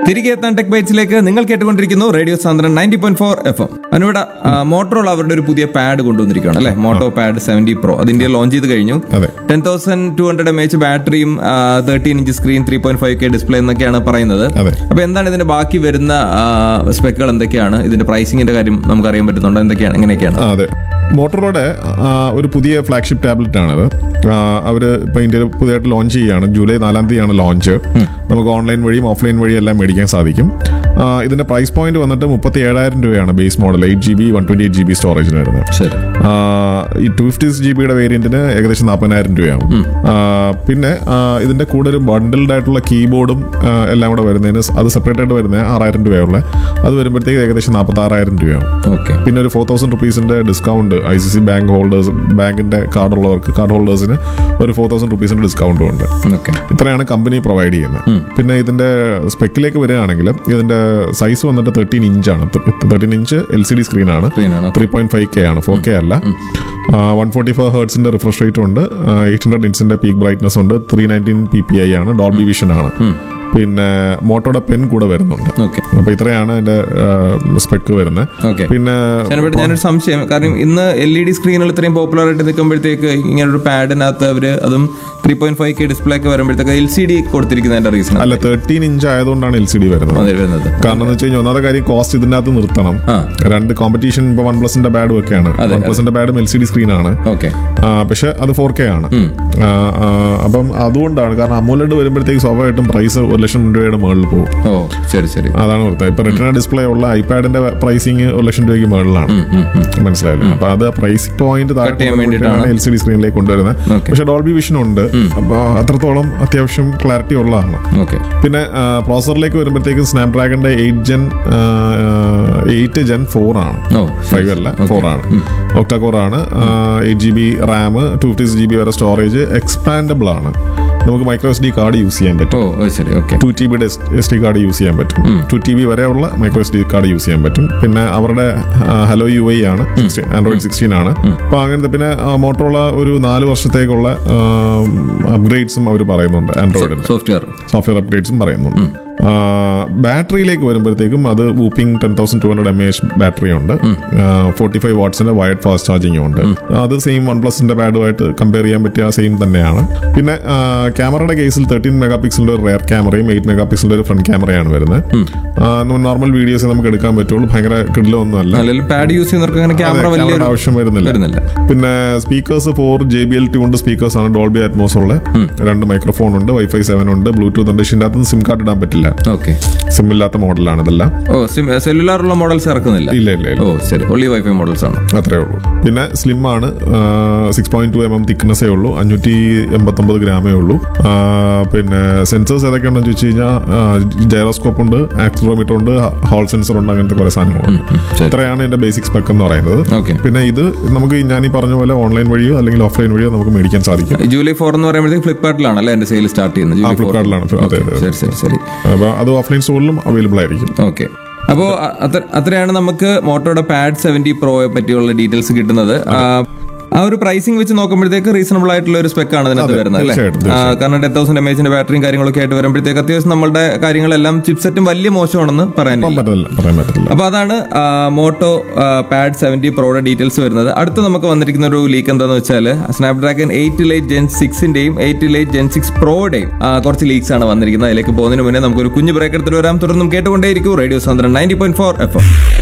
തിരികെ എത്താൻ ടെക് ബൈറ്റ്സിലേക്ക് നിങ്ങൾ കേട്ടുകൊണ്ടിരിക്കുന്നു റേഡിയോ സാന്ദ്രൻ ninety point four F M അനുവിടെ മോട്ടറോൾ അവരുടെ ഒരു പുതിയ പാഡ് കൊണ്ടുവന്നിരിക്കുകയാണ് അല്ലെ മോട്ടോ പാഡ് സെവന്റി പ്രോ അത് ഇന്ത്യയിൽ ലോഞ്ച് ചെയ്ത് കഴിഞ്ഞു അതെ. Ten thousand two hundred M H ബാറ്ററിയും thirteen inch screen three point five K display എന്നൊക്കെയാണ് പറയുന്നത് അതെ. അപ്പൊ എന്താണ് ഇതിന്റെ ബാക്കി വരുന്ന സ്പെക്കുകൾ എന്തൊക്കെയാണ് ഇതിന്റെ പ്രൈസിംഗിന്റെ കാര്യം നമുക്ക് അറിയാൻ പറ്റുന്നുണ്ടോ എന്തൊക്കെയാണ് എങ്ങനെയൊക്കെയാണ് ആ, അതെ മോട്ടറോടെ ആ, ഒരു പുതിയ ഫ്ലാഗ്ഷിപ്പ് ടാബ്ലറ്റ് ആണത് ആ, അവര് ഇപ്പൊ ഇന്ത്യയിൽ പുതിയതായിട്ട് ലോഞ്ച് ചെയ്യുകയാണ് ജൂലൈ നാലാം തീയതിയാണ് ലോഞ്ച് നമുക്ക് ഓൺലൈൻ വഴിയും ഓഫ്ലൈൻ വഴിയും എല്ലാം മേടിക്കാൻ സാധിക്കും ആ, ഇതിന്റെ പ്രൈസ് പോയിന്റ് വന്നിട്ട് മുപ്പത്തി ഏഴായിരം രൂപയാണ് base model eight G B one twenty eight G B സ്റ്റോറേജിന് വരുന്നത് ശരി ആ, ഈ ടു ഫിഫ്റ്റി ജി ബിയുടെ വേരിയന്റിന് ഏകദേശം നാൽപ്പതിനായിരം രൂപയാവും ആ, പിന്നെ ആ, ഇതിന്റെ കൂടെ ഒരു ബണ്ടിൽഡ് ആയിട്ടുള്ള കീബോർഡും ആ, എല്ലാം കൂടെ വരുന്നതിന് അത് സെപ്പറേറ്റ് ആയിട്ട് വരുന്നത് ആറായിരം രൂപയുള്ള അത് വരുമ്പോഴത്തേക്ക് ഏകദേശം നാൽപ്പത്തി ആറായിരം രൂപയാവും ഓക്കെ പിന്നെ ഒരു ഫോർ തൗസൻഡ് റുപ്പീസിന്റെ discount I C C bank holders ബാങ്കിന്റെ കാർഡ് ഉള്ളവർക്ക് കാർഡ് ഹോൾഡേഴ്സിന് ഒരു ഫോർ തൗസൻഡ് റുപ്പീസിന്റെ ഡിസ്കൗണ്ടും ഉണ്ട് ഓക്കെ ഇത്രയാണ് കമ്പനി പ്രൊവൈഡ് ചെയ്യുന്നത് പിന്നെ ഇതിന്റെ സ്പെക്കിലേക്ക് വരികയാണെങ്കിൽ ഇതിന്റെ സൈസ് വന്നിട്ട് തേർട്ടീൻ ഇഞ്ചാണ് thirteen inch L C D സ്ക്രീനാണ് സ്ക്രീനാണ് ത്രീ പോയിന്റ് ഫൈവ് കെ ആണ് ഫോർ കെ അല്ല വൺ ഫോർട്ടി ഫോർ ഹേർട്സിന്റെ റിഫ്രഷ് റേറ്റ് ഉണ്ട് എയ്റ്റ് ഹൺഡ്രഡ് ഇൻസിന്റെ പീക്ക് ബ്രൈറ്റ്നസ് ഉണ്ട് three nineteen P P I ആണ് ഡോൾബി വിഷൻ ആണ് പിന്നെ മോട്ടോയുടെ പെൻ കൂടെ വരുന്നുണ്ട് ഓക്കെ അപ്പൊ ഇത്രയാണ് അതിന്റെ സ്പെക്ക് വരുന്നത് ഓക്കെ പിന്നെ ഞാനിവിടെ ഞാനൊരു സംശയം കാരണം ഇന്ന് എൽ ഇ ഡി സ്ക്രീനുകൾ ഇത്രയും പോപ്പുലർ ആയിട്ട് നിൽക്കുമ്പോഴത്തേക്ക് ഇങ്ങനെ ഒരു പാഡിനകത്ത് അവര് അതും three point five K display ഒക്കെ വരുമ്പോഴത്തേക്ക് എൽ സി ഡി കൊടുത്തിരിക്കുന്നതിന്റെ റീസൺ അല്ല തേർട്ടീൻ ഇഞ്ച് ആയതുകൊണ്ടാണ് എൽ സി ഡി വരുന്നത് അതെ വരുന്നത് കാരണം എന്ന് വെച്ച് കഴിഞ്ഞാൽ ഒന്നാമത്തെ കാര്യം കോസ്റ്റ് ഇതിനകത്ത് നിർത്തണം ആ. രണ്ട് കോമ്പറ്റീഷൻ ഇപ്പൊ വൺ പ്ലസിന്റെ ബാഡും ഒക്കെയാണ് വൺ പ്ലസിന്റെ ബാഡും എൽ സി ഡി സ്ക്രീനാണ് ഓക്കെ പക്ഷെ അത് ഫോർ കെ ആണ് ആ, ആ, അപ്പം അതുകൊണ്ടാണ് കാരണം അമൂലഡ് വരുമ്പോഴത്തേക്ക് സ്വാഭാവികമായിട്ടും പ്രൈസ് ഒരു ലക്ഷം രൂപയുടെ മുകളിൽ പോകും ഓ ശരി ശരി അതാണ് വൃത്തം ഇപ്പൊ റിട്ടേൺ ഡിസ്പ്ലേ ഉള്ള ഐപാഡിന്റെ പ്രൈസിങ് ഒരു ലക്ഷം രൂപയ്ക്ക് മുകളിലാണ് മനസ്സിലായില്ലേ അപ്പൊ അത് പ്രൈസ് പോയിന്റ് ചെയ്യാൻ വേണ്ടിയിട്ടാണ്. എൽ സി ഡി സ്ക്രീനിലേക്ക് കൊണ്ടുവരുന്നത് Okay. പക്ഷെ ഡോൾബി വിഷൻ ഉണ്ട് അപ്പൊ അത്രത്തോളം അത്യാവശ്യം ക്ലാരിറ്റി ഉള്ളതാണ് ഓക്കെ പിന്നെ പ്രോസറിലേക്ക് വരുമ്പോഴത്തേക്കും സ്നാപ്ഡ്രാഗണിന്റെ eight gen eight gen four ആണ് ഓ ഫൈവ് അല്ല ഫോർ ആണ് ഒക്ടാ കോർ ആണ് eight G B RAM two fifty G B വരെ സ്റ്റോറേജ് എക്സ്പാൻഡബിൾ ആണ് നമുക്ക് micro S D card use ചെയ്യാൻ പറ്റും ഓ ഓ, ശരി ഓക്കെ ടു ടി ബിയുടെ എസ് ഡി കാർഡ് യൂസ് ചെയ്യാൻ പറ്റും ടു ടി ബി വരെയുള്ള micro S D card use ചെയ്യാൻ പറ്റും പിന്നെ അവരുടെ ഹലോ യു ഐ ആണ് ആൻഡ്രോയിഡ് സിക്സ്റ്റീൻ ആണ് അപ്പൊ അങ്ങനത്തെ പിന്നെ മോട്ടോള ഒരു നാല് വർഷത്തേക്കുള്ള അപ്ഗ്രേഡ്സും അവർ പറയുന്നുണ്ട് ആൻഡ്രോയിഡിന് സോഫ്റ്റ്വെയർ സോഫ്റ്റ്വെയർ അപ്ഡേറ്റ്സും പറയുന്നുണ്ട് ബാറ്ററിയിലേക്ക് വരുമ്പോഴത്തേക്കും അത് whopping ten thousand two hundred M H battery ഉണ്ട് ഫോർട്ടി ഫൈവ് വാട്ട്സിന്റെ വയർഡ് ഫാസ്റ്റ് ചാർജിങ് ഉണ്ട് അത് സെയിം വൺ പ്ലസിന്റെ ബാഡുമായിട്ട് കമ്പയർ ചെയ്യാൻ പറ്റിയ സെയിം തന്നെയാണ് പിന്നെ ക്യാമറയുടെ കേസിൽ തേർട്ടീൻ മെഗാ പിക്സലിന്റെ ഒരു റെയർ ക്യാമറയും എയ്റ്റ് മെഗാ പിക്സലിന്റെ ഒരു ഫ്രണ്ട് ക്യാമറയാണ് വരുന്നത് നോർമൽ വീഡിയോസ് നമുക്ക് എടുക്കാൻ പറ്റുള്ളൂ ഭയങ്കര കിഡിലൊന്നും അല്ല അല്ലെങ്കിൽ പാഡ് യൂസ് ചെയ്യുന്നവർക്ക് അങ്ങനെ ക്യാമറ അതെ, വലിയ ക്യാമറയുടെ ആവശ്യം വരുന്നില്ല വരുന്നില്ല പിന്നെ speakers four J B L tuned speakers ആണ് ഡോൾബി അറ്റ്മോസ് ഉള്ള രണ്ട് മൈക്രോഫോൺ ഉണ്ട് വൈഫൈ സെവൻ ഉണ്ട് ബ്ലൂടൂത്ത് ഉണ്ട് പക്ഷേ ഇതിനകത്ത് സിം കാർഡ് ഇടാൻ പറ്റില്ല ഓക്കെ സിം ഇല്ലാത്ത മോഡലാണ് ഇതെല്ലാം ഓ സെല്ലുലാർ ഉള്ള മോഡൽസ് ഇറക്കുന്നില്ല ഇല്ല ഇല്ല ഇല്ല ഓ ശരി ഒള്ളി വൈഫൈ മോഡൽസ് ആണ് അത്രേ ഉള്ളൂ പിന്നെ സ്ലിം ആണ് six point two M M തിക്നെസ്സേ ഉള്ളൂ അഞ്ഞൂറ്റി എൺപത്തൊമ്പത് ഗ്രാമേ ഉള്ളൂ ആ, പിന്നെ സെൻസേഴ്സ് ഏതൊക്കെയാണെന്ന് ചോദിച്ചു കഴിഞ്ഞാൽ ജൈറോസ്കോപ്പ് ഉണ്ട് ആക്സിലോമീറ്റർ ഉണ്ട് ഹോൾ സെൻസർ ഉണ്ട് അങ്ങനത്തെ കുറെ സാധനങ്ങളുണ്ട് ശരി. ഇത്രയാണ് എന്റെ ബേസിക് സ്പെക്ക് എന്ന് പറയുന്നത് ഓക്കെ പിന്നെ ഇത് നമുക്ക് ഞാൻ ഈ പറഞ്ഞ പോലെ ഓൺലൈൻ വഴിയോ അല്ലെങ്കിൽ ഓഫ്ലൈൻ വഴിയോ നമുക്ക് മേടിക്കാൻ സാധിക്കും ജൂലൈ ഫോർ എന്ന് പറയുമ്പോഴത്തേക്ക് ഫ്ലിപ്കാർട്ടിലാണ് അല്ലേ എന്റെ സെയിൽ സ്റ്റാർട്ട് ചെയ്യുന്നത് ജൂലൈ 4. ഫ്ലിപ്കാർട്ടിലാണ് അതെ അതെ ശരി ശരി ശരി അപ്പൊ അത് ഓഫ്ലൈൻ സ്റ്റോറിലും അവൈലബിൾ ആയിരിക്കും ഓക്കെ അപ്പോൾ അത്രയാണ് നമുക്ക് മോട്ടോയുടെ പാഡ് സെവന്റി പ്രോയെ പറ്റിയുള്ള ഡീറ്റെയിൽസ് കിട്ടുന്നത് ആ, ആ ഒരു പ്രൈസിംഗ് വെച്ച് നോക്കുമ്പോഴത്തേക്ക് റീസണബിൾ ആയിട്ടുള്ള ഒരു സ്പെക്ക് ആണ് ഇതിനകത്ത് അതെ, വരുന്നത് അല്ലേ തീർച്ചയായിട്ടും, ആ, കാരണം ടെൻ തൗസൻഡ് എം എച്ചിന്റെ ബാറ്ററിയും കാര്യങ്ങളൊക്കെ ആയിട്ട് വരുമ്പോഴത്തേക്ക് അത്യാവശ്യം നമ്മുടെ കാര്യങ്ങളെല്ലാം ചിപ്സെറ്റും വലിയ മോശമാണെന്ന് പറയാനില്ല പറയാൻ പറ്റില്ല പറയാൻ പറ്റില്ല അപ്പൊ അതാണ് ആ, മോട്ടോ ആ, പാഡ് സെവന്റി പ്രോയുടെ ഡീറ്റെയിൽസ് വരുന്നത് അടുത്ത് നമുക്ക് വന്നിരിക്കുന്ന ഒരു ലീക്ക് എന്താണെന്ന് വെച്ചാൽ സ്നാപ്ഡ്രാഗൺ എയ്റ്റ് ലൈറ്റ് ജെൻ സിക്സിന്റെയും എയ്റ്റ് ലൈറ്റ് ജെൻ സിക്സ് പ്രോയുടെയും കുറച്ച് ലീക്സ് ആണ് വന്നിരിക്കുന്നത് അതിലേക്ക് പോകുന്നതിന് മുന്നേ നമുക്ക് ഒരു കുഞ്ഞു ബ്രേക്ക് എടുത്തിട്ട് വരാം തുടർന്നും കേട്ടുകൊണ്ടേയിരിക്കും റേഡിയോ സാന്ദ്രൻ നയൻറ്റി പോയിന്റ് ഫോർ എഫ്